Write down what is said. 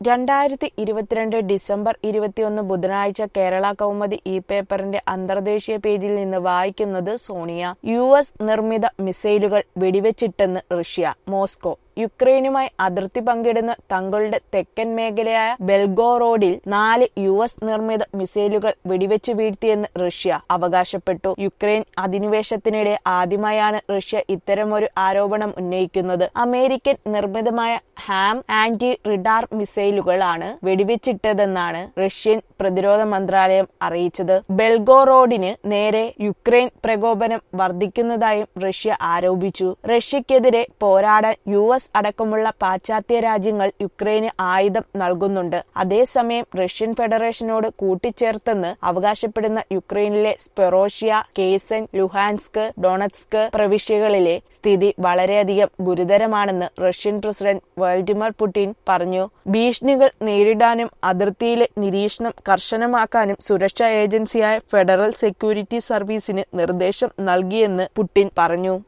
രണ്ടായിരത്തി ഇരുപത്തിരണ്ട് ഡിസംബർ ഇരുപത്തിയൊന്ന് ബുധനാഴ്ച കേരള കൗമുദി ഇ പേപ്പറിന്റെ അന്തർദേശീയ പേജിൽ നിന്ന് വായിക്കുന്നത് സോണിയ യു എസ് നിർമ്മിത മിസൈലുകൾ വെടിവെച്ചിട്ടെന്ന് റഷ്യ മോസ്കോ യുക്രൈനുമായി അതിർത്തി പങ്കിടുന്ന തങ്ങളുടെ തെക്കൻ മേഖലയായ ബെൽഗോറോഡിൽ നാല് യു എസ് നിർമ്മിത മിസൈലുകൾ വെടിവെച്ച് വീഴ്ത്തിയെന്ന് റഷ്യ അവകാശപ്പെട്ടു യുക്രൈൻ അധിനിവേശത്തിനിടെ ആദ്യമായാണ് റഷ്യ ഇത്തരമൊരു ആരോപണം ഉന്നയിക്കുന്നത് അമേരിക്കൻ നിർമ്മിതമായ ഹാം ആന്റി റിഡാർ മിസൈലുകളാണ് വെടിവെച്ചിട്ടതെന്നാണ് റഷ്യൻ പ്രതിരോധ മന്ത്രാലയം അറിയിച്ചത് ബെൽഗോറോഡിന് നേരെ യുക്രൈൻ പ്രകോപനം വർദ്ധിക്കുന്നതായും റഷ്യ ആരോപിച്ചു റഷ്യക്കെതിരെ പോരാടാൻ യു എസ് അടക്കമുള്ള പാശ്ചാത്യ രാജ്യങ്ങൾ യുക്രൈന് ആയുധം നൽകുന്നുണ്ട് അതേസമയം റഷ്യൻ ഫെഡറേഷനോട് കൂട്ടിച്ചേർത്തെന്ന് അവകാശപ്പെടുന്ന യുക്രൈനിലെ സ്പെറോഷ്യ കേസൻ ലുഹാൻസ്ക് ഡൊണറ്റ്സ്ക് പ്രവിശ്യകളിലെ സ്ഥിതി വളരെയധികം ഗുരുതരമാണെന്ന് റഷ്യൻ പ്രസിഡന്റ് വ്ളാഡിമിർ പുടിൻ പറഞ്ഞു ഭീഷണികൾ നേരിടാനും അതിർത്തിയിലെ നിരീക്ഷണം കർശനമാക്കാനും സുരക്ഷാ ഏജൻസിയായ ഫെഡറൽ സെക്യൂരിറ്റി സർവീസിന് നിർദ്ദേശം നൽകിയെന്ന് പുടിൻ പറഞ്ഞു